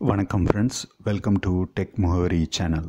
வணக்கம் friends welcome to tech முகவரி channel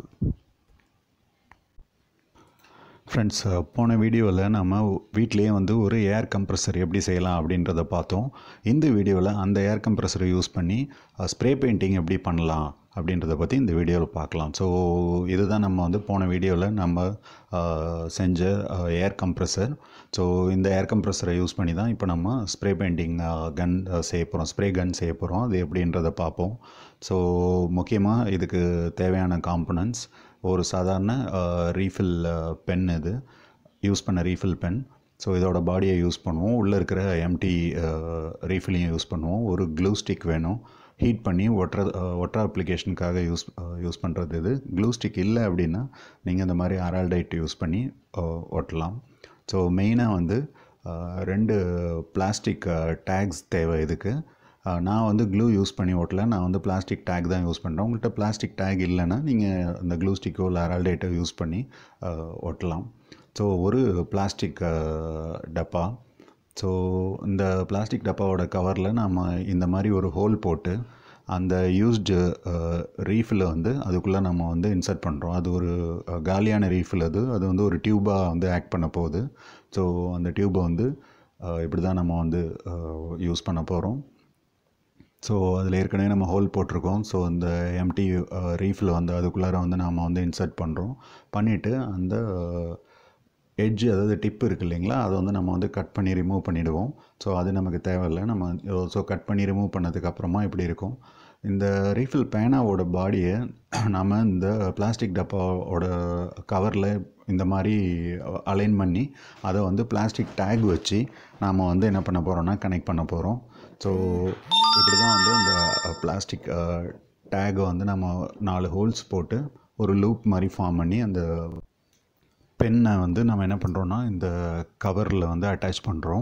friends போன வீடியோவில் நம்ம வீட்டிலேயே வந்து ஒரு ஏர் கம்ப்ரஸர் எப்படி செய்யலாம் அப்படின்றத பார்த்தோம் இந்த வீடியோவில் அந்த ஏர் கம்ப்ரஸரை யூஸ் பண்ணி ஸ்ப்ரே பெயிண்டிங் எப்படி பண்ணலாம் அப்படின்றத பற்றி இந்த வீடியோவில் பார்க்கலாம் ஸோ இதுதான் நம்ம வந்து போன வீடியோவில் நம்ம அஹ், செஞ்ச ஏர் கம்ப்ரஸர் ஸோ இந்த ஏர் கம்ப்ரஸரை யூஸ் பண்ணி தான் இப்போ நம்ம ஸ்ப்ரே பெயிண்டிங் கன் செய்ய போகிறோம் ஸ்ப்ரே கன் செய்ய போகிறோம் அது எப்படின்றத பார்ப்போம் ஸோ முக்கியமாக இதுக்கு தேவையான காம்பனன்ட்ஸ் ஒரு சாதாரண ரீஃபில் பென் இது யூஸ் பண்ண ரீஃபில் பென் ஸோ இதோட பாடியை யூஸ் பண்ணுவோம் உள்ளே இருக்கிற எம்டி ரீஃபிலையும் யூஸ் பண்ணுவோம் ஒரு க்ளூ ஸ்டிக் வேணும் ஹீட் பண்ணி ஒட்டுற ஒட்டுற அப்ளிகேஷனுக்காக யூஸ் யூஸ் பண்ணுறது இது க்ளூ ஸ்டிக் இல்லை அப்படின்னா நீங்கள் இந்த மாதிரி அரல்டைட் யூஸ் பண்ணி அஹ், ஒட்டலாம் ஸோ மெயினாக வந்து அஹ், ரெண்டு பிளாஸ்டிக் டேக்ஸ் தேவை இதுக்கு அஹ், நான் வந்து க்ளூ யூஸ் பண்ணி ஓட்டல நான் வந்து பிளாஸ்டிக் டேக் தான் யூஸ் பண்ணுறேன் உங்கள்கிட்ட பிளாஸ்டிக் டேக் இல்லைன்னா நீங்கள் அந்த க்ளூ ஸ்டிக்கோ இல்லை அரல்டைட்டோ யூஸ் பண்ணி அஹ், ஒட்டலாம் ஸோ ஒரு பிளாஸ்டிக் டப்பா ஸோ இந்த பிளாஸ்டிக் டப்பாவோட கவரில் நம்ம இந்த மாதிரி ஒரு ஹோல் போட்டு அந்த யூஸ்டு ரீஃபில் வந்து அதுக்குள்ளே நம்ம வந்து இன்சர்ட் பண்ணுறோம் அது ஒரு அஹ், காலியான ரீஃபில் அது அது வந்து ஒரு டியூபாக வந்து ஆக்ட் பண்ண போகுது ஸோ அந்த டியூபை வந்து அஹ், இப்படி தான் நம்ம வந்து யூஸ் பண்ண போகிறோம் ஸோ அதில் ஏற்கனவே நம்ம ஹோல் போட்டிருக்கோம் ஸோ அந்த எம்டி ரீஃபில் வந்து அதுக்குள்ளார வந்து நாம் வந்து இன்சர்ட் பண்ணுறோம் பண்ணிவிட்டு அந்த எட்ஜ் அதாவது டிப் இருக்கு இல்லைங்களா அதை வந்து நம்ம வந்து கட் பண்ணி ரிமூவ் பண்ணிவிடுவோம் ஸோ அது நமக்கு தேவையில்லை நம்ம ஸோ கட் பண்ணி ரிமூவ் பண்ணதுக்கு அப்புறமா இப்படி இருக்கும் இந்த ரீஃபில் பேனாவோட பாடியை நாம் இந்த பிளாஸ்டிக் டப்பாவோட கவரில் இந்த மாதிரி அலைன் பண்ணி அதை வந்து பிளாஸ்டிக் டேக் வச்சு நாம் வந்து என்ன பண்ண போகிறோம்னா கனெக்ட் பண்ண போகிறோம் ஸோ இப்படி தான் வந்து இந்த பிளாஸ்டிக் டேகை வந்து நம்ம நாலு ஹோல்ஸ் போட்டு ஒரு லூப் மாதிரி ஃபார்ம் பண்ணி அந்த பென்னை வந்து நம்ம என்ன பண்ணுறோன்னா இந்த கவரில் வந்து அட்டாச் பண்ணுறோம்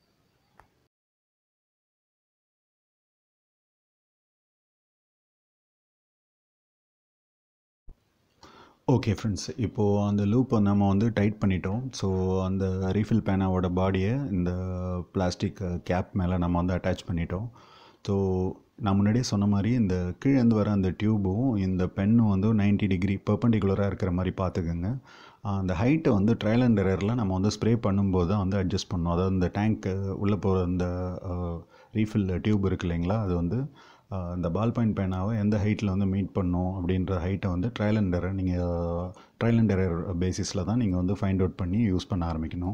ஓகே ஃப்ரெண்ட்ஸ் இப்போது அந்த லூப்பை நம்ம வந்து டைட் பண்ணிட்டோம் ஸோ அந்த ரீஃபில் பேனாவோட பாடியை இந்த பிளாஸ்டிக் கேப் மேலே நம்ம வந்து அட்டாச் பண்ணிட்டோம் ஸோ நான் முன்னாடியே சொன்ன மாதிரி இந்த கீழேருந்து வர அந்த டியூபும் இந்த பென்னும் வந்து 90 டிகிரி பெர்பண்டிகுலராக இருக்கிற மாதிரி பார்த்துக்குங்க அந்த ஹைட்டை வந்து ட்ரையல் அண்ட் எரரில் நம்ம வந்து ஸ்ப்ரே பண்ணும்போது தான் வந்து அட்ஜஸ்ட் பண்ணணும் அதாவது இந்த டேங்க் உள்ளே போகிற அந்த ரீஃபில் டியூப் இருக்கு இல்லைங்களா அது வந்து அஹ், இந்த பால் பாயிண்ட் பேனாவை எந்த ஹைட்டில் வந்து மீட் பண்ணும் அப்படின்ற ஹைட்டை வந்து ட்ரையல் அண்ட் எரர் நீங்கள் ட்ரையல் அண்ட் எரர் பேசிஸில் தான் நீங்கள் வந்து ஃபைண்ட் அவுட் பண்ணி யூஸ் பண்ண ஆரம்பிக்கணும்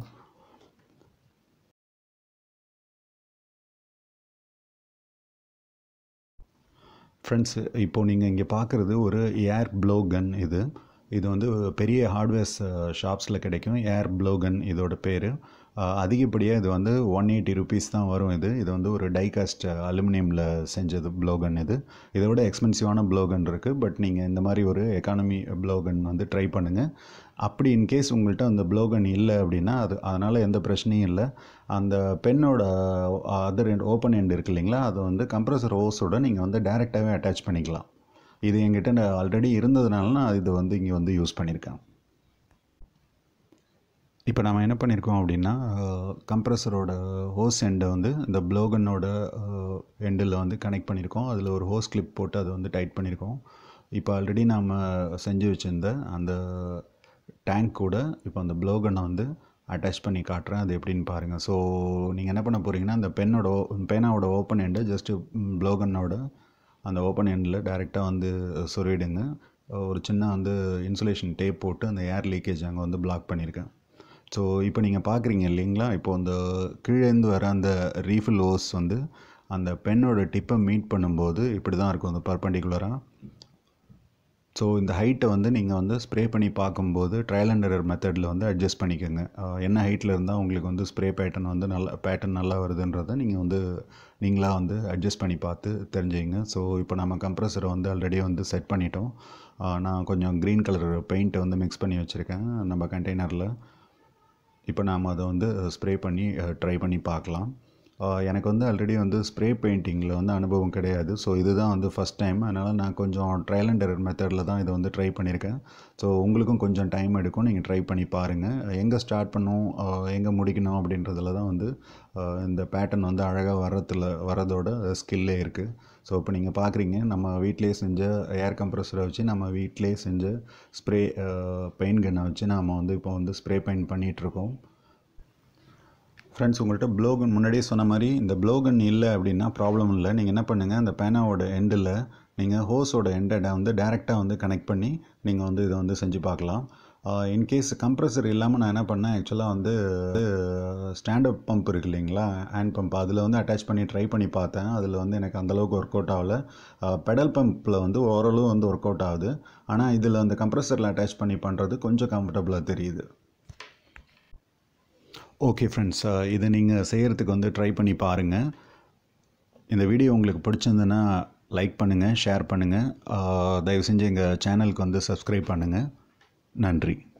ஃப்ரெண்ட்ஸ் இப்போது நீங்கள் இங்கே பார்க்குறது ஒரு ஏர் ப்ளோ கன் இது இது வந்து பெரிய ஹார்ட்வேர்ஸ் ஷாப்ஸில் கிடைக்கும் ஏர் ப்ளோ கன் இதோட பேர் அதிகப்படியாக இது வந்து ஒன் எயிட்டி ருபீஸ் தான் வரும் இது இது வந்து ஒரு டைகாஸ்ட் அலுமினியமில் செஞ்சது ப்ளோ கன் இது இதை விட எக்ஸ்பென்சிவான ப்ளோ கன் இருக்குது பட் நீங்கள் இந்த மாதிரி ஒரு எக்கானமி ப்ளோ கன் வந்து ட்ரை பண்ணுங்கள் அப்படி இன்கேஸ் உங்கள்கிட்ட அந்த ப்ளோ கன் இல்லை அப்படின்னா அது அதனால் எந்த பிரச்சனையும் இல்லை அந்த பென்னோட அதர் எண்ட் ஓப்பன் எண்ட் இருக்கு இல்லைங்களா அதை வந்து கம்ப்ரஸர் ஓஸோட நீங்கள் வந்து டைரெக்டாகவே அட்டாச் பண்ணிக்கலாம் இது என்கிட்ட ஆல்ரெடி இருந்ததுனால நான் இது வந்து இங்கே வந்து யூஸ் பண்ணியிருக்கேன் இப்போ நம்ம என்ன பண்ணியிருக்கோம் அப்படின்னா கம்ப்ரஸரோட ஹோஸ் எண்டை வந்து இந்த ப்ளோகனோட எண்டில் வந்து கனெக்ட் பண்ணியிருக்கோம் அதில் ஒரு ஹோஸ் கிளிப் போட்டு அதை வந்து டைட் பண்ணியிருக்கோம் இப்போ ஆல்ரெடி நாம் செஞ்சு வச்சுருந்த அந்த டேங்க் கூட இப்போ அந்த ப்ளோகனை வந்து அட்டாச் பண்ணி காட்டுறேன் அது எப்படின்னு பாருங்கள் ஸோ நீங்கள் என்ன பண்ண போகிறீங்கன்னா அந்த பென்னோட பேனாவோட ஓப்பன் எண்டை ஜஸ்ட்டு ப்ளோகனோட அந்த ஓப்பன் எண்டில் டைரெக்டாக வந்து சொருவிடுங்க ஒரு சின்ன வந்து இன்சுலேஷன் டேப் போட்டு அந்த ஏர் லீக்கேஜ் அங்கே வந்து பிளாக் பண்ணியிருக்கேன் ஸோ இப்போ நீங்கள் பார்க்குறீங்க இல்லைங்களா இப்போ அந்த கீழேருந்து வர அந்த ரீஃபில் ஓஸ் வந்து அந்த பென்னோட டிப்பை மீட் பண்ணும்போது இப்படி தான் இருக்கும் அந்த பர்பண்டிகுலராக ஸோ இந்த ஹைட்டை வந்து நீங்கள் வந்து ஸ்ப்ரே பண்ணி பார்க்கும்போது ட்ரையல் அண்ட் எரர் மெத்தடில் வந்து அட்ஜஸ்ட் பண்ணிக்கோங்க அஹ் என்ன ஹைட்டில் இருந்தால் உங்களுக்கு வந்து ஸ்ப்ரே பேட்டர்ன் வந்து நல்ல பேட்டர்ன் நல்லா வருதுன்றதை நீங்கள் வந்து நீங்களாக வந்து அட்ஜஸ்ட் பண்ணி பார்த்து தெரிஞ்சுங்க ஸோ இப்போ நம்ம கம்ப்ரஸரை வந்து ஆல்ரெடி வந்து செட் பண்ணிட்டோம் அஹ் நான் கொஞ்சம் க்ரீன் கலர் பெயிண்ட்டை வந்து மிக்ஸ் பண்ணி வச்சுருக்கேன் நம்ம கண்டெய்னரில் இப்போ நாம் அதை வந்து ஸ்ப்ரே பண்ணி ட்ரை பண்ணி பார்க்கலாம் அஹ் எனக்கு வந்து ஆல்ரெடி வந்து ஸ்ப்ரே பெயிண்டிங்கில் வந்து அனுபவம் கிடையாது ஸோ இதுதான் வந்து ஃபஸ்ட் டைம் அதனால் நான் கொஞ்சம் ட்ரையல் அண்ட் எரர் மெத்தடில் தான் இதை வந்து ட்ரை பண்ணியிருக்கேன் ஸோ உங்களுக்கும் கொஞ்சம் டைம் எடுக்கும் நீங்கள் ட்ரை பண்ணி பாருங்கள் எங்கே ஸ்டார்ட் பண்ணணும் எங்கே முடிக்கணும் அப்படின்றதுல தான் வந்து அஹ் இந்த பேட்டர்ன் வந்து அழகாக வர்றதுல வரதோட ஸ்கில்லே இருக்குது ஸோ இப்போ நீங்கள் பார்க்குறீங்க நம்ம வீட்டிலேயே செஞ்ச ஏர் கம்ப்ரஸரை வச்சு நம்ம வீட்டிலேயே செஞ்ச ஸ்ப்ரே பெயிண்ட் கன்னை வச்சு நாம் வந்து இப்போ வந்து ஸ்ப்ரே பெயிண்ட் பண்ணிகிட்ருக்கோம் ஃப்ரெண்ட்ஸ் உங்கள்கிட்ட ப்ளோகன் முன்னாடியே சொன்ன மாதிரி இந்த ப்ளோகன் இல்லை அப்படின்னா ப்ராப்ளம் இல்லை நீங்கள் என்ன பண்ணுங்கள் அந்த பேனாவோட எண்டில் நீங்கள் ஹோஸோட எண்டை வந்து டேரெக்டாக வந்து கனெக்ட் பண்ணி நீங்கள் வந்து இதை வந்து செஞ்சு பார்க்கலாம் இன்கேஸ் கம்ப்ரஸர் இல்லாமல் நான் என்ன பண்ணேன் ஆக்சுவலாக வந்து ஸ்டாண்டப் பம்ப் இருக்கு இல்லைங்களா ஹேண்ட் பம்ப் அதில் வந்து அட்டாச் பண்ணி ட்ரை பண்ணி பார்த்தேன் அதில் வந்து எனக்கு அந்தளவுக்கு ஒர்க் அவுட் ஆகலை பெடல் பம்பில் வந்து ஓரளவு வந்து ஒர்க் அவுட் ஆகுது ஆனால் இதில் அந்த கம்ப்ரஸரில் அட்டாச் பண்ணி பண்ணுறது கொஞ்சம் கம்ஃபர்டபுளாக தெரியுது ஓகே ஃப்ரெண்ட்ஸ் இதை நீங்கள் செய்கிறதுக்கு வந்து ட்ரை பண்ணி பாருங்கள் இந்த வீடியோ உங்களுக்கு பிடிச்சிருந்துன்னா லைக் பண்ணுங்கள் ஷேர் பண்ணுங்கள் தயவு செஞ்சு எங்கள் சேனலுக்கு வந்து சப்ஸ்கிரைப் பண்ணுங்கள் நன்றி